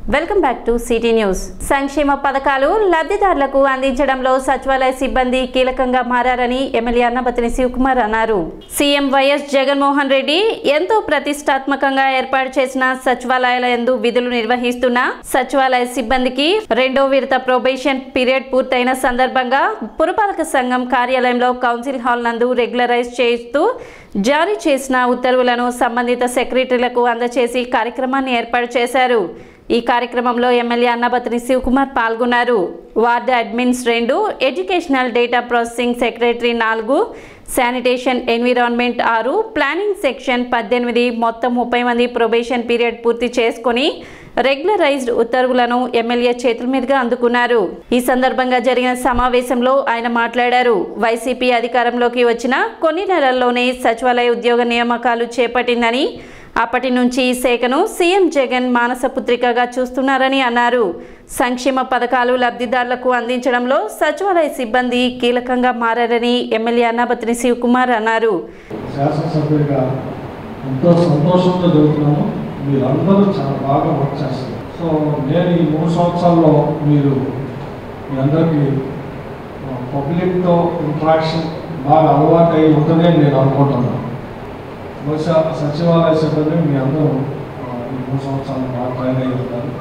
Welcome back to city news సంక్షేమ పథకాలు లబ్ధిదారులకు అందించడంలో సచివాలయ సిబ్బంది కీలకంగా మారని ఎమ్మెల్యే అన్నబతిని శివకుమార్ అన్నారు సీఎం వైఎస్ జగన్మోహన్ రెడ్డి ఎంతో ప్రతిష్టాత్మకంగా ఏర్పాటు చేసిన సచివాలయాల ఎందు విధులు నిర్వహిస్తున్న సచివాలయ సిబ్బందికి రెండో విడత ప్రొబేషన్ పీరియడ్ పూర్తయిన సందర్భంగా పురపాలక సంఘం కార్యాలయంలో కౌన్సిల్ హాల్ నందు రెగ్యులరైజ్ చేస్తూ జారీ చేసిన ఉత్తర్వులను సంబంధిత సెక్రటరీలకు అందజేసి కార్యక్రమాన్ని ఏర్పాటు చేశారు ఈ కార్యక్రమంలో ఎమ్మెల్యే అన్నబత్రి శివకుమార్ పాల్గొన్నారు వార్డు అడ్మిన్స్ రెండు ఎడ్యుకేషనల్ డేటా ప్రాసెసింగ్ సెక్రటరీ నాలుగు శానిటేషన్ ఎన్విరాన్మెంట్ ఆరు ప్లానింగ్ సెక్షన్ పద్దెనిమిది మొత్తం ముప్పై మంది ప్రొబేషన్ పీరియడ్ పూర్తి చేసుకొని రెగ్యులరైజ్డ్ ఉత్తర్వులను ఎమ్మెల్యే చేతుల మీదుగా అందుకున్నారు ఈ సందర్భంగా జరిగిన సమావేశంలో ఆయన మాట్లాడారు వైసీపీ అధికారంలోకి వచ్చిన కొన్ని నెలల్లోనే సచివాలయ ఉద్యోగ నియామకాలు చేపట్టిందని అప్పటి నుంచి ఈ శాఖను సీఎం జగన్ మానసపుత్రికగా చూస్తున్నారని అన్నారు సంక్షేమ పథకాలు లబ్ధిదారులకు అందించడంలో సచివాలయ సిబ్బంది కీలకంగా మారారని ఎమ్మెల్యే అన్నాబత్రి శివకుమార్ అన్నారు శాసనసభ్యుడిగా ఎంతో సంతోషంతో జరుగుతున్నాను మీరందరూ చాలా బాగా వర్క్ చేస్తారు సో నేను ఈ మూడు సంవత్సరాల్లో మీరు మీ అందరికీ పబ్లిక్తో ఇంట్రాక్షన్ బాగా అలవాటు అయి ఉంటుందని నేను అనుకుంటున్నాను బహుశా సచివాలయ సిబ్బంది మీ అందరూ ఆ, ఈ మూడు సంవత్సరాలు బాగా ట్రైన్ అయి ఉంటారు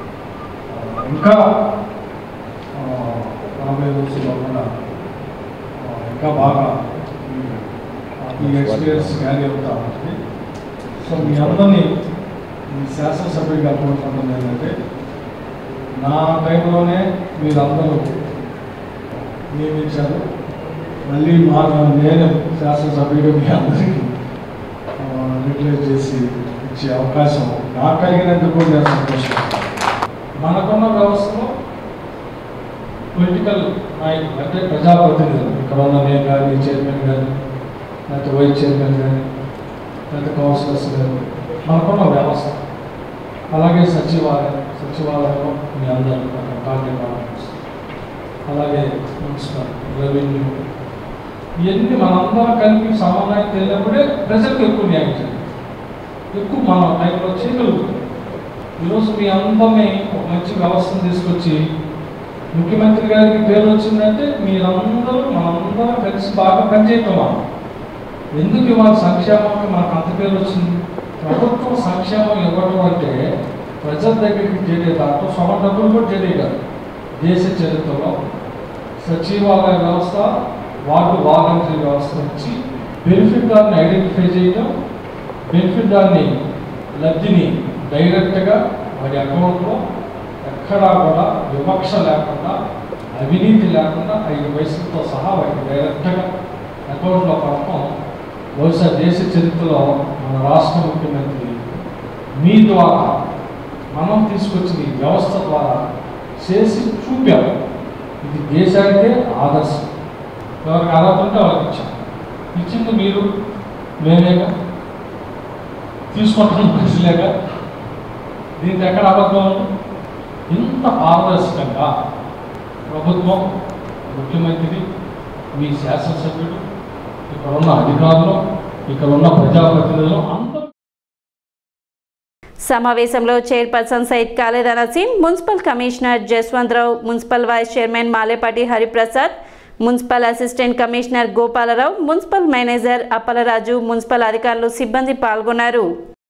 ఆ, ఇంకా ఆ, రాబోయే రోజుల్లో కూడా ఆ, ఇంకా బాగా ఈ- ఈ ఎక్స్పీరియన్స్ క్యారీ అవుతా ఉంటుంది సో మీ అందరినీ మీ శాసనసభ్యుడిగా కోరుకుంటుంది ఏంటంటే నా టైంలోనే మీరందరూ నియమించారు మళ్ళీ మా నేను శాసనసభ్యుడు మీ అందరికీ రిప్లేస్ చేసి ఇచ్చే అవకాశం నాకు కలిగినందుకు కూడా నేను సంతోషిస్తాను మనకున్న వ్యవస్థలో పొలిటికల్ నాయకులు అంటే ప్రజాప్రతినిధులు ఇక్కడ ఉన్న నేను కానీ చైర్మన్ కానీ లేకపోతే వైస్ చైర్మన్ కానీ లేకపోతే కౌన్సిలర్స్ కానీ మనకున్న వ్యవస్థ అలాగే సచివాలయం సచివాలయంలో మీ అందరూ టార్గెట్ ఆఫీస్ అలాగే మున్సిపల్ రెవెన్యూ ఇవన్నీ మనందరం కలిపి సమన్వయం తెలియనప్పుడే ప్రజలకు ఎక్కువ న్యాయం చేయాలి ఎక్కువ మన టైంలో చేయగలుగుతాం ఈరోజు మీ అందరినీ ఒక మంచి వ్యవస్థను తీసుకొచ్చి ముఖ్యమంత్రి గారికి పేరు వచ్చిందంటే మీరందరూ మనందరం కలిసి బాగా పనిచేయటం మనం ఎందుకు ఇవాళ సంక్షేమానికి మనకు అంత పేరు వచ్చింది ప్రభుత్వం సంక్షేమం ఇవ్వడం అంటే ప్రజల దగ్గరికి చేరే దాంట్లో సొంత డబ్బులు కూడా చేరే కాదు దేశ చరిత్రలో సచివాలయ వ్యవస్థ వార్డు వాలంటరీ వ్యవస్థ నుంచి బెనిఫిట్ దాన్ని ఐడెంటిఫై చేయటం బెనిఫిట్ దాన్ని లబ్ధిని డైరెక్ట్గా వాడి అకౌంట్లో ఎక్కడా కూడా వివక్ష లేకుండా అవినీతి లేకుండా ఐదు వయసులతో సహా వాడికి డైరెక్ట్గా అకౌంట్లో పడటం బహుశా దేశ చరిత్రలో మన రాష్ట్ర ముఖ్యమంత్రి మీ ద్వారా మనం తీసుకొచ్చిన ఈ వ్యవస్థ ద్వారా చేసి చూపాము ఇది దేశానికే ఆదర్శం ఎవరికి అర్హత ఉంటే వాళ్ళకి ఇచ్చాం ఇచ్చింది మీరు మేమేగా తీసుకుంటున్న ప్రజలేక దీనికి ఎక్కడ అబద్ధం ఉంది? ఇంత పారదర్శకంగా ప్రభుత్వం ముఖ్యమంత్రి మీ శాసనసభ్యుడు ఇక్కడ ఉన్న అధికారులు ఇక్కడ ఉన్న ప్రజాప్రతినిధులు అంత సమావేశంలో chairperson Syed Khaled Naseem municipal commissioner Jaswantharao municipal vice chairman Malepati Hariprasad municipal assistant commissioner Gopalarao municipal manager Appalaraju municipal అధికారులు సిబ్బంది పాల్గొన్నారు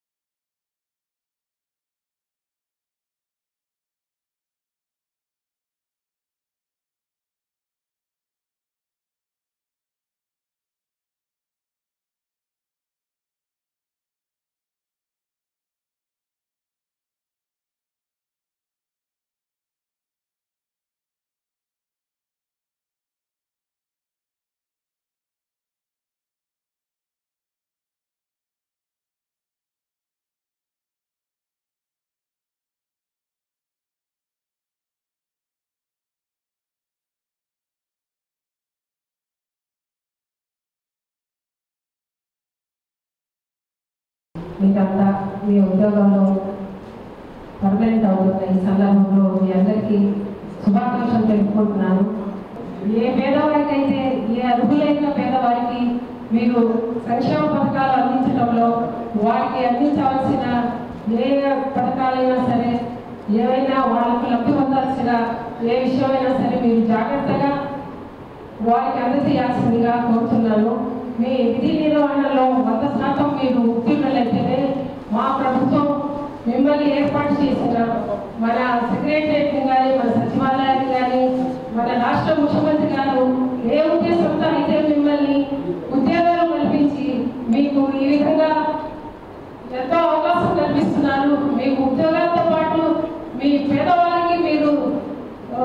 మీకంతా మీ ఉద్యోగంలో పర్మనెంట్ అవుతున్న ఈ సందర్భంలో మీ అందరికీ శుభాకాంక్షలు తెలుపుకుంటున్నాను ఏ పేదవారికి అయితే ఏ అర్హులైన పేదవారికి మీరు సంక్షేమ పథకాలు అందించడంలో వారికి అందించవలసిన ఏ పథకాలైనా సరే ఏవైనా వాళ్ళకు లబ్ధి పొందాల్సిన ఏ విషయమైనా సరే మీరు జాగ్రత్తగా వారికి అందజేయాల్సిందిగా కోరుతున్నాను మీ విధి నిర్వహణలో వంద శాతం మీరు ఉత్తీర్ణులైతేనే మా ప్రభుత్వం మిమ్మల్ని ఏర్పాటు చేసిన మన సెక్రటరియట్ కానీ మన సచివాలయాన్ని కానీ మన రాష్ట్ర ముఖ్యమంత్రి గారు ఏ ఉద్దేశంతో అయితే మిమ్మల్ని ఉద్యోగాలు కల్పించి మీకు ఈ విధంగా ఎంతో అవకాశం కల్పిస్తున్నారు మీకు ఉద్యోగాలతో పాటు మీ పేదవారికి మీరు ఆ,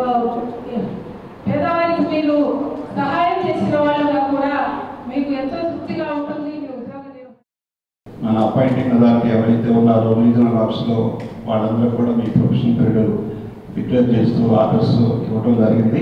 పేదవారికి మీరు సహాయం చేసిన వాళ్ళుగా కూడా మీకు ఎంతో తృప్తిగా ఉంటుంది మీ ఉద్యోగ నిర్వహణ మన అపాయింటింగ్ దానికి ఎవరైతే ఉన్నారో రీజనల్ ఆఫీస్లో వాళ్ళందరూ కూడా మీ ప్రొఫెషన్ పీరియడ్ డిక్లేర్ చేస్తూ ఆర్డర్స్ ఇవ్వడం జరిగింది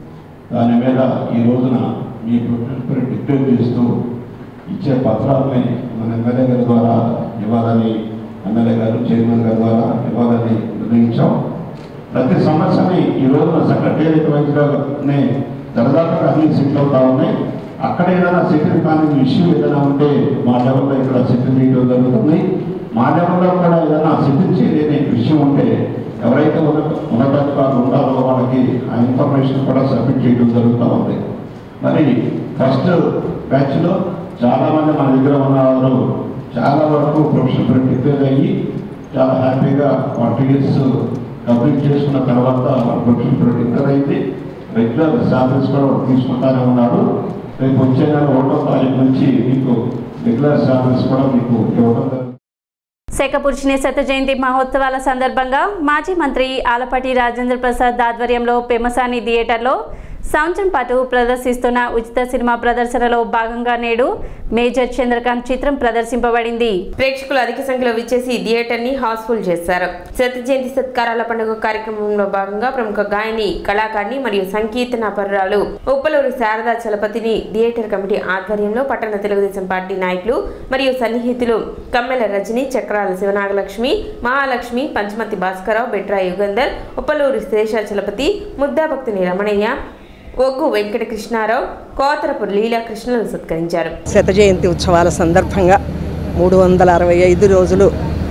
దాని మీద ఈ రోజున మీ ప్రొఫెషన్ పీరియడ్ డిక్లేర్ చేస్తూ ఇచ్చే పత్రాలని మన ఎమ్మెల్యే గారి ద్వారా ఇవ్వాలని ఎమ్మెల్యే గారు చైర్మన్ గారి ద్వారా ఇవ్వాలని నిర్ణయించాం ప్రతి సమస్యని ఈ రోజున సెక్రటేరియట్ వైద్యులనే దరదాపుగా అన్ని సెటిల్ అవుతా ఉన్నాయి అక్కడ ఏదైనా సెటిల్ కాని ఇష్యూ ఏదైనా ఉంటే మా లెవెల్లో ఇక్కడ సెటిల్ చేయడం జరుగుతుంది మా లెవెల్లో కూడా ఏదైనా సెటిల్ చేయలేని విషయం ఉంటే ఎవరైతే ఉన్న ఉన్నతాధికారులు ఉన్నారో వాళ్ళకి ఆ ఇన్ఫర్మేషన్ కూడా సబ్మిట్ చేయడం జరుగుతూ ఉంది మరి ఫస్ట్ బ్యాచ్లో చాలామంది మన దగ్గర ఉన్నవారు చాలా వరకు ప్రొఫెషనల్ డిక్లేర్ అయ్యి చాలా హ్యాపీగా వాళ్ళ ఇయర్స్ కంప్లీట్ చేసుకున్న తర్వాత వాళ్ళ ప్రొఫెషనల్ డిక్లేర్ అయింది రెగ్యులర్ శాలరీస్ కూడా వాళ్ళు తీసుకుంటానే ఉన్నారు రేపు వచ్చే నెల ఒకటో తారీఖు నుంచి మీకు రెగ్యులర్ శాలరీస్ కూడా మీకు ఇవ్వడం జరుగుతుంది శేఖపురుషుని శత జయంతి మహోత్సవాల సందర్భంగా మాజీ మంత్రి ఆలపాటి రాజేంద్ర ప్రసాద్ ఆధ్వర్యంలో పెమసాని థియేటర్లో సంవత్సరం పాటు ప్రదర్శిస్తున్న ఉచిత సినిమా ప్రదర్శనలో భాగంగా నేడు మేజర్ చంద్రకాంత్ చిత్రం ప్రదర్శింపబడింది ప్రేక్షకులు అధిక సంఖ్యలో విచ్చేసి థియేటర్ ని హౌస్ఫుల్ చేశారు శత జయంతి సత్కారాల పండుగ కార్యక్రమంలో భాగంగా ప్రముఖ గాయని కళాకారిణి మరియు సంకీర్తన పరురాలు ఉప్పలూరి శారదా చలపతిని థియేటర్ కమిటీ ఆధ్వర్యంలో పట్టణ తెలుగుదేశం పార్టీ నాయకులు మరియు సన్నిహితులు కమ్మెల రజని చక్రాల శివనాగలక్ష్మి మహాలక్ష్మి పంచమతి భాస్కరరావు బెట్రా యుగంధర్ ఉప్పలూరి శేష చలపతి ముద్దాభక్తుని రమణయ్య ఒగ్గు వెంకటకృష్ణారావు కోతరపు లీలాకృష్ణలను సత్కరించారు శత జయంతి ఉత్సవాల సందర్భంగా మూడు వందల అరవై ఐదు రోజులు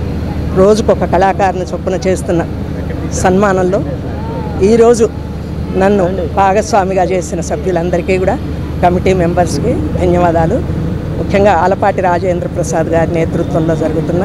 రోజుకొక కళాకారుని చొప్పున చేస్తున్న సన్మానంలో ఈరోజు నన్ను భాగస్వామిగా చేసిన సభ్యులందరికీ కూడా కమిటీ మెంబర్స్కి ధన్యవాదాలు ముఖ్యంగా ఆలపాటి రాజేంద్ర ప్రసాద్ గారి నేతృత్వంలో జరుగుతున్న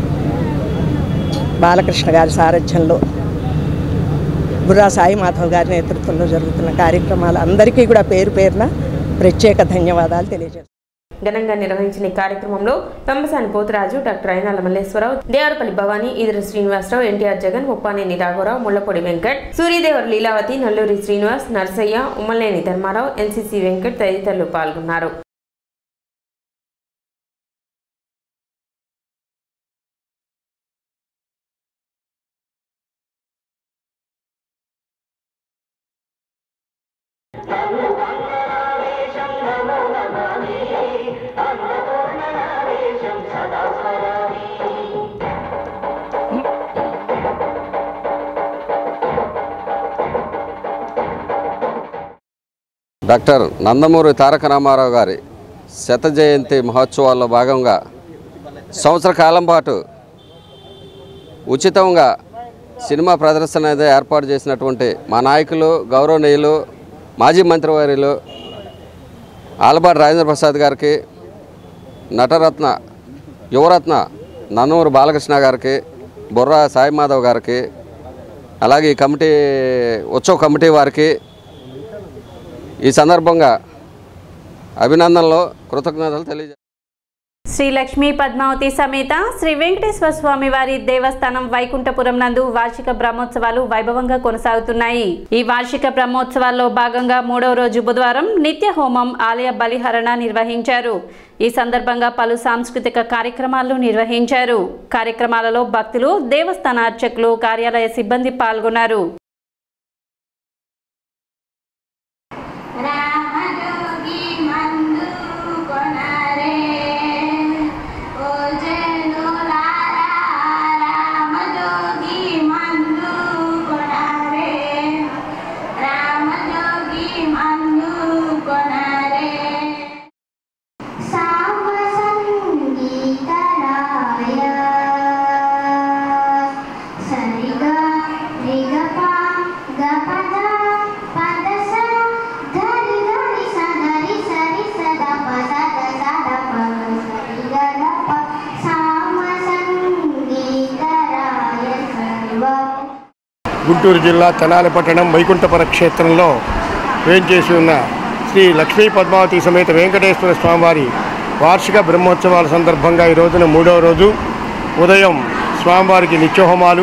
బాలకృష్ణ గారి సారథ్యంలో బుర్రా సాయి మాధవ్ గారి నేతృత్వంలో జరుగుతున్న కార్యక్రమాలు అందరికీ కూడా పేరు పేరున ప్రత్యేక ధన్యవాదాలు తెలియజేస్తాను ఘనంగా నిర్వహించిన ఈ కార్యక్రమంలో పెంబసాని పోతురాజు డాక్టర్ అయినాల మల్లేశ్వరరావు దేవరపల్లి భవానీ ఈదర శ్రీనివాసరావు ఎన్టీఆర్ జగన్ ముప్పానేని రాఘవరావు ముళ్లపొడి వెంకట్ సూర్యదేవర్ లీలావతి నల్లూరి శ్రీనివాస్ నర్సయ్య ఉమ్మలేని ధర్మారావు ఎన్సీసీ వెంకట్ తదితరులు పాల్గొన్నారు డాక్టర్ నందమూరి తారక రామారావు గారి శత జయంతి మహోత్సవాల్లో భాగంగా సంవత్సర కాలం పాటు ఉచితంగా సినిమా ప్రదర్శన అనేది ఏర్పాటు చేసినటువంటి మా నాయకులు గౌరవనీయులు మాజీ మంత్రివర్యులు ఆలపాటి రాజేంద్ర ప్రసాద్ గారికి నటరత్న యువరత్న నన్నూరు బాలకృష్ణ గారికి బుర్రా సాయి మాధవ్ గారికి అలాగే ఈ కమిటీ ఉత్సవ కమిటీ వారికి ఈ సందర్భంగా అభినందనలు కృతజ్ఞతలు తెలియజే శ్రీ లక్ష్మీ పద్మావతి సమేత శ్రీ వెంకటేశ్వర స్వామి వారి దేవస్థానం వైకుంఠపురం నందు వార్షిక బ్రహ్మోత్సవాలు వైభవంగా కొనసాగుతున్నాయి ఈ వార్షిక బ్రహ్మోత్సవాల్లో భాగంగా మూడవ రోజు బుధవారం నిత్య హోమం ఆలయ బలిహరణ నిర్వహించారు ఈ సందర్భంగా పలు సాంస్కృతిక కార్యక్రమాలు నిర్వహించారు కార్యక్రమాలలో భక్తులు దేవస్థాన అర్చకులు కార్యాలయ సిబ్బంది పాల్గొన్నారు రామజోగి మందు కొనరే ఓ జనులారా రామజోగి మందు కొనరే రామజోగి మందు కొనరే సామ సంగీతరాయ సరిగా గుంటూరు జిల్లా తెనాలి పట్టణం వైకుంఠపుర క్షేత్రంలో వేంచేసి ఉన్న శ్రీ లక్ష్మీ పద్మావతి సమేత వెంకటేశ్వర స్వామివారి వార్షిక బ్రహ్మోత్సవాల సందర్భంగా ఈ రోజున మూడవ రోజు ఉదయం స్వామివారికి నిత్యహోమాలు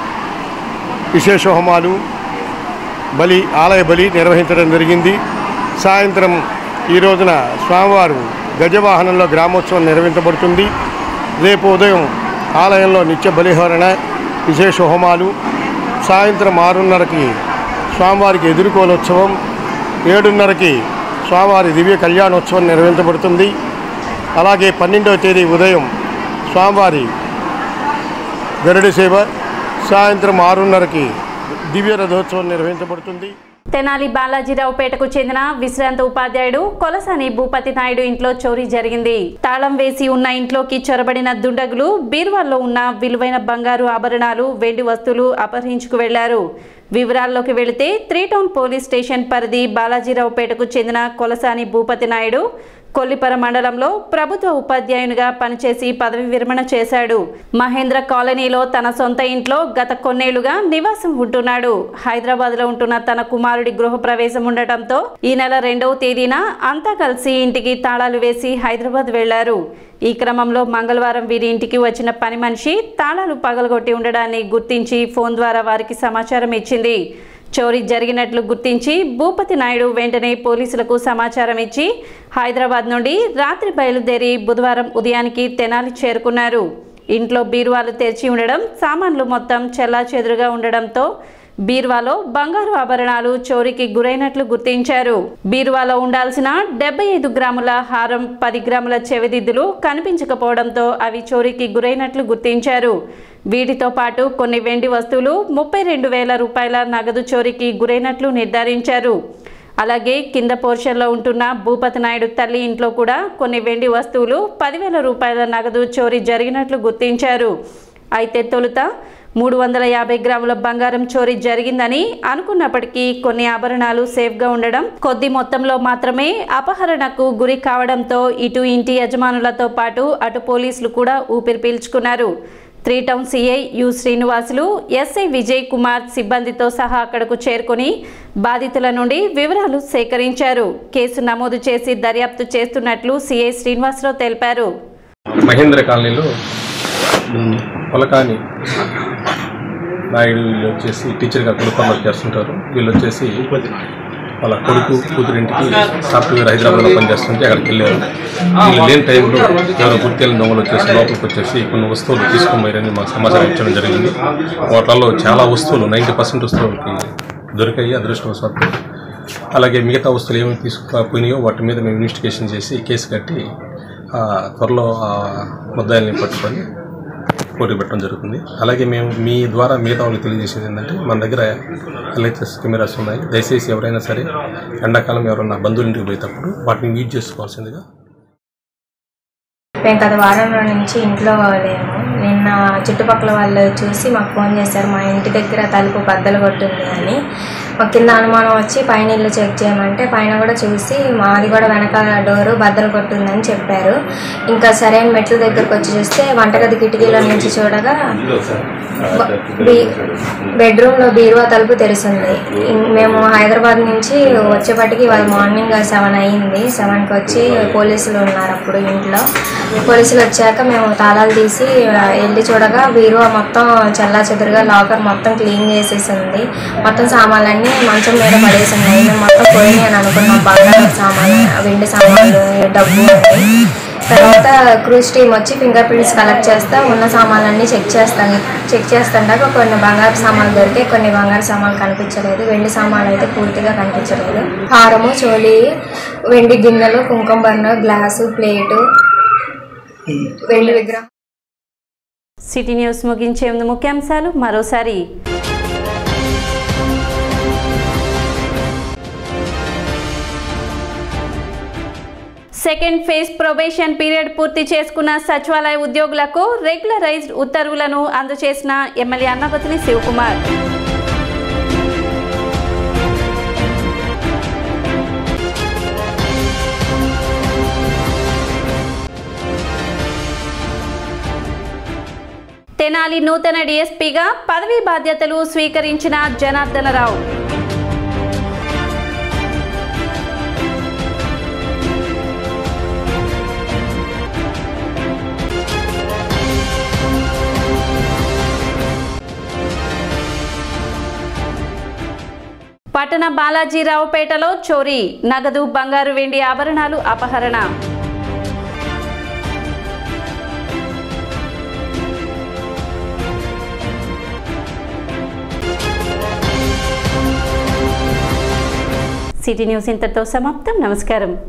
విశేష హోమాలు బలి ఆలయ బలి నిర్వహించడం జరిగింది సాయంత్రం ఈ రోజున స్వామివారు గజవాహనంలో గ్రామోత్సవం నిర్వహించబడుతుంది రేపు ఉదయం ఆలయంలో నిత్య బలిహరణ విశేష హోమాలు సాయంత్రం ఆరున్నరకి స్వామివారికి ఎదుర్కోలోత్సవం ఏడున్నరకి స్వామివారి దివ్య కళ్యాణోత్సవం నిర్వహించబడుతుంది అలాగే పన్నెండవ తేదీ ఉదయం స్వామివారి గరుడ సేవ సాయంత్రం ఆరున్నరకి దివ్య రథోత్సవం నిర్వహించబడుతుంది తెనాలి బాలాజీరావుపేటకు చెందిన విశ్రాంత ఉపాధ్యాయుడు కొలసాని భూపతి నాయుడు ఇంట్లో చోరీ జరిగింది తాళం వేసి ఉన్న ఇంట్లోకి చొరబడిన దుండగులు బీరువాల్లో ఉన్న విలువైన బంగారు ఆభరణాలు వెండి వస్తువులు అపహరించుకు వెళ్లారు వివరాల్లోకి వెళితే త్రీ టౌన్ పోలీస్ స్టేషన్ పరిధి బాలాజీరావుపేటకు చెందిన కొలసాని భూపతి నాయుడు కొల్లిపర మండలంలో ప్రభుత్వ ఉపాధ్యాయునిగా పనిచేసి పదవి విరమణ చేశాడు మహేంద్ర కాలనీలో తన సొంత ఇంట్లో గత కొన్నేళ్లుగా నివాసం ఉంటున్నాడు హైదరాబాద్ లో ఉంటున్న తన కుమారుడి గృహప్రవేశం ఉండటంతో ఈ నెల రెండవ తేదీన అంతా కలిసి ఇంటికి తాళాలు వేసి హైదరాబాద్ వెళ్లారు ఈ క్రమంలో మంగళవారం వీరి ఇంటికి వచ్చిన పని మనిషి తాళాలు పగలగొట్టి ఉండడాన్ని గుర్తించి ఫోన్ ద్వారా వారికి సమాచారం ఇచ్చింది చోరీ జరిగినట్లు గుర్తించి భూపతి నాయుడు వెంటనే పోలీసులకు సమాచారం ఇచ్చి హైదరాబాద్ నుండి రాత్రి బయలుదేరి బుధవారం ఉదయానికి తెనాలి చేరుకున్నారు ఇంట్లో బీరువాలు తెరిచి ఉండడం సామాన్లు మొత్తం చెల్లాచెదురుగా ఉండడంతో బీరువాలో బంగారు ఆభరణాలు చోరీకి గురైనట్లు గుర్తించారు బీరువాలో ఉండాల్సిన డెబ్బై ఐదు గ్రాముల హారం పది గ్రాముల చెవిదిద్దులు కనిపించకపోవడంతో అవి చోరీకి గురైనట్లు గుర్తించారు వీటితో పాటు కొన్ని వెండి వస్తువులు ముప్పై రెండు వేల రూపాయల నగదు చోరీకి గురైనట్లు నిర్ధారించారు అలాగే కింద పోర్షన్లో ఉంటున్న భూపతి నాయుడు తల్లి ఇంట్లో కూడా కొన్ని వెండి వస్తువులు పదివేల రూపాయల నగదు చోరీ జరిగినట్లు గుర్తించారు అయితే తొలుత మూడు వందల యాభై గ్రాముల బంగారం చోరీ జరిగిందని అనుకున్నప్పటికీ కొన్ని ఆభరణాలు సేఫ్గా ఉండడం కొద్ది మొత్తంలో మాత్రమే అపహరణకు గురి కావడంతో ఇటు ఇంటి యజమానులతో పాటు అటు పోలీసులు కూడా ఊపిరి పీల్చుకున్నారు three town CI U Srinivasulu SI Vijay Kumar సిబ్బందితో సహా అక్కడకు చేరుకొని బాధితుల నుండి వివరాలు సేకరించారు కేసు నమోదు చేసి దర్యాప్తు చేస్తున్నట్లు సిఐ శ్రీనివాసరావు తెలిపారు మహేంద్ర కాలనీలో మ్, పొలకాని నాయుడు వీళ్ళు వచ్చేసి టీచర్గా కొడుకు వర్క్ చేస్తుంటారు వీళ్ళు వచ్చేసి వాళ్ళ కొడుకు కూతురింటికి సాఫ్ట్వేర్ హైదరాబాద్లో పనిచేస్తుంటే అక్కడికి వెళ్ళారు వీళ్ళు లేని టైంలో ఎవరో గుర్తెళ్ళిన దొంగలు వచ్చేసి లోపలికి వచ్చేసి కొన్ని వస్తువులు తీసుకుపోయారని మాకు సమాచారం ఇచ్చడం జరిగింది వాటిల్లో చాలా వస్తువులు నైంటీ పర్సెంట్ వస్తువులకి దొరికాయి అదృష్టవశాత్తు అలాగే మిగతా వస్తువులు ఏమేమి తీసుకుపోయినాయో వాటి మీద మేము ఇన్వెస్టిగేషన్ చేసి కేసు కట్టి ఆ, త్వరలో ఆ ముద్దాయిల్ని పట్టుకొని పోటీ పెట్టడం జరుగుతుంది అలాగే మేము మీ ద్వారా మిగతా వాళ్ళకి తెలియజేసేది ఏంటంటే మన దగ్గర ఎల్హెచ్ఎస్ కెమెరాస్ ఉన్నాయి దయచేసి ఎవరైనా సరే ఎండాకాలం ఎవరైనా బంధువుల ఇంటికి పోయేటప్పుడు వాటిని యూజ్ చేసుకోవాల్సిందిగా మేము గత వారం నుంచి ఇంట్లో లేము నిన్న చుట్టుపక్కల వాళ్ళు చూసి మాకు ఫోన్ చేశారు మా ఇంటి దగ్గర తలుపు బద్దలు కొట్టింది అని మాకు కింద అనుమానం వచ్చి పైన ఇల్లు చెక్ చేయమంటే పైన కూడా చూసి మాది కూడా వెనకాల డోరు బద్దలు కొట్టిందని చెప్పారు ఇంకా సరైన మెట్ల దగ్గరకు వచ్చి చూస్తే వంటగది కిటికీలో నుంచి చూడగా బీ- బెడ్రూమ్లో బీరువా తలుపు తెరిసింది ఇం- మేము హైదరాబాద్ నుంచి వచ్చేపటికి వాళ్ళు మార్నింగ్ సెవెన్ అయ్యింది సెవెన్కి వచ్చి పోలీసులు ఉన్నారు అప్పుడు ఇంట్లో పోలీసులు వచ్చాక మేము తాళాలు తీసి ఆ, వెళ్ళి చూడగా బీరువా మొత్తం చల్లా చెదురుగా లాకర్ మొత్తం క్లీన్ చేసేసి ఉంది మొత్తం సామాన్లన్నీ మంచం మీద పడేసి ఉన్నాయి మేము మొత్తం పోయినాయి అని అనుకున్నాం బంగారం సామాన్లు వెండి సామాన్లు డబ్బు అన్నీ తర్వాత క్రూజ్ టీమ్ వచ్చి ఫింగర్ ప్రింట్స్ కలెక్ట్ చేస్తా ఉన్న సామాన్లన్నీ చెక్ చేస్తాను చెక్ చేస్తుండగా కొన్ని బంగారు సామాన్లు దొరికే కొన్ని బంగారు సామాన్లు కనిపించలేదు వెండి సామాన్లు అయితే పూర్తిగా కనిపించలేదు హారము చోలి వెండి గిన్నెలు కుంకుమ బర్ణ గ్లాసు ప్లేటు వెండి విగ్రహం సిటీ న్యూస్ ముగించే ముందు ముఖ్యాంశాలు మరోసారి సెకండ్ ఫేజ్ ప్రొబేషన్ పీరియడ్ పూర్తి చేసుకున్న సచివాలయ ఉద్యోగులకు రెగ్యులరైజ్డ్ ఉత్తర్వులను అందజేసిన ఎమ్మెల్యే అన్నపతిని శివకుమార్ తెనాలి నూతన డీఎస్పీగా పదవీ బాధ్యతలు స్వీకరించిన జనార్దనరావు పట్టణ బాలాజీరావుపేటలో చోరీ నగదు బంగారు వెండి ఆభరణాలు అపహరణ సిటీ న్యూస్ ఇంతటితో సమాప్తం నమస్కారం